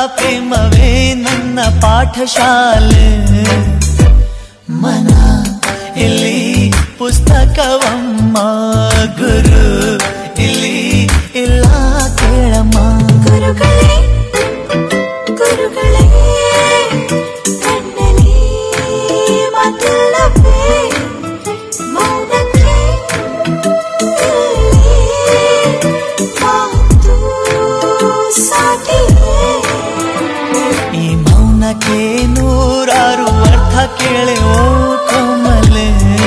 ಪ್ರೇಮವೇ ನನ್ನ ಪಾಠಶಾಲೆ ಮನ ಇಲ್ಲಿ ಪುಸ್ತಕವಮ್ಮ ಗುರು ಇಲ್ಲಿ ಇಲ್ಲ ಕೇಳಮ್ಮ ಗುರುಗಳೇ ಗುರುಗಳೇ ಕಣ್ಣಲ್ಲಿ ಮಾತಿಲ್ಲವೇ ಮೌನಕ್ಕೆ ಇಲ್ಲಿ ಮಾತು ಸಾಟಿಯೇ ಈ ಮೌನಕ್ಕೆ ನೂರಾರು ಅರ್ಥ ಕೇಳೆ ಓ ಕೋಮಲೆ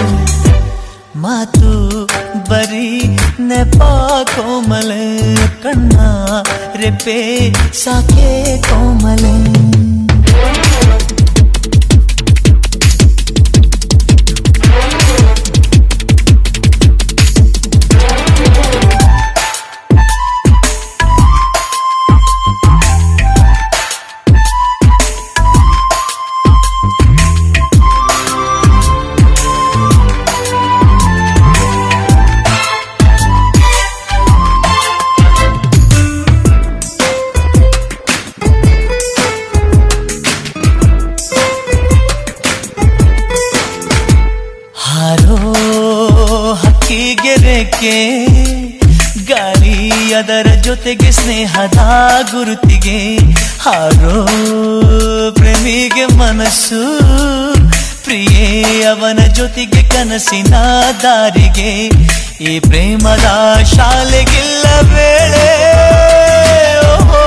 ಮಾತು ಬರೀ ನೆಪ ಕೋಮಲೆ ಕಣ್ಣ ರೆಪ್ಪೆ ಸಾಕೆ ಕೋಮಲೆ ಹಾರೋ ಹಕ್ಕಿಗೆ ರೆಕ್ಕೆ ಗಾಳಿ ಅದರ ಜೊತೆಗೆ ಸ್ನೇಹದ ಗುರುತಿಗೆ ಹಾರೋ ಪ್ರೇಮಿಗೆ ಮನಸ್ಸು ಪ್ರಿಯೇ ಅವನ ಜೊತೆಗೆ ಕನಸಿನ ದಾರಿಗೆ ಈ ಪ್ರೇಮದ ಶಾಲೆಗಿಲ್ಲ ವೇಳೆ ಓಹೋ.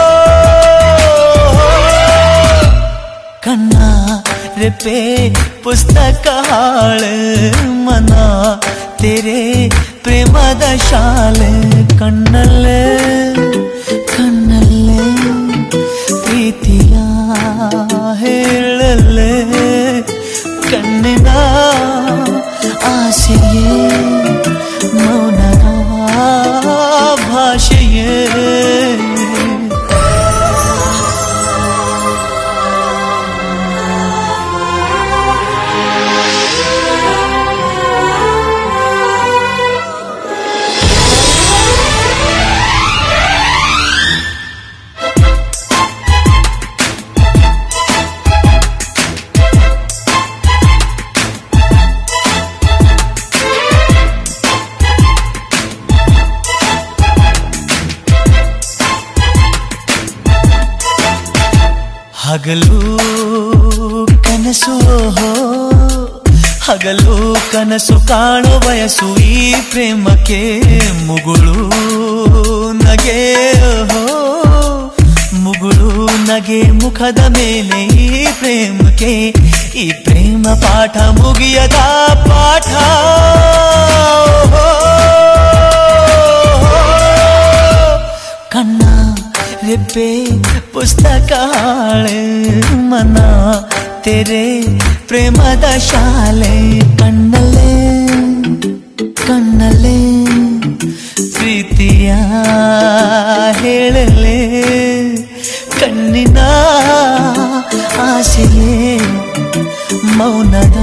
ಕಣ್ಣ ರೆಪ್ಪೆ ಪುಸ್ತಕ ಹಾಳು ಮನ ತೆರೆ ಪ್ರೇಮದ ಶಾಲೆ ಕಣ್ಣಲ್ಲೇ ಕಣ್ಣಲ್ಲೇ ಪ್ರೀತಿಯ ಹೇಳಲ್ಲೇ ಕಣ್ಣಿನ ಆಸೆಯೇ ಮೌನದ ಭಾಷೆಯೇ ಹಗಲು ಕನಸು ಓಹೋ ಹಗಲು ಕನಸು ಕಾಣೋ ಬಯಸು ಈ ಪ್ರೇಮಕ್ಕೆ ಮುಗುಳು ನಗೆ ಓಹೋ ಮುಗುಳು ನಗೆ ಮುಖದ ಮೇಲೆ ಈ ಪ್ರೇಮಕ್ಕೆ ಈ ಪ್ರೇಮ ಪಾಠ ಮುಗಿಯದ ಪಾಠ ಓಹೋ. ಕಣ್ಣ ರೆಪ್ಪೆ ಪುಸ್ತಕ ಹಾಳೆ ಮನ ತೆರೆ ಪ್ರೇಮದ ಶಾಲೆ ಕಣ್ಣಲ್ಲೇ ಕಣ್ಣಲ್ಲೇ ಪ್ರೀತಿಯ ಹೇಳಲೆ ಕಣ್ಣಿನ ಆಸೆಯೇ ಮೌನದ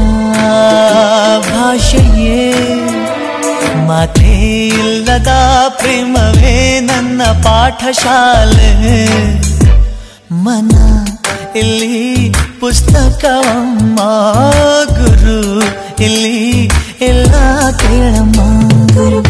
ಭಾಷೆಯೇ ಮಾತೇ ಇಲ್ಲದ ಪ್ರೇಮವೇ ನನ್ನ ಪಾಠಶಾಲೆ ಮನ ಇಲ್ಲಿ ಪುಸ್ತಕವಮ್ಮ ಗುರು ಇಲ್ಲಿ ಎಲ್ಲ ಕೇಳಮ್ಮ ಗುರುಗಳೇ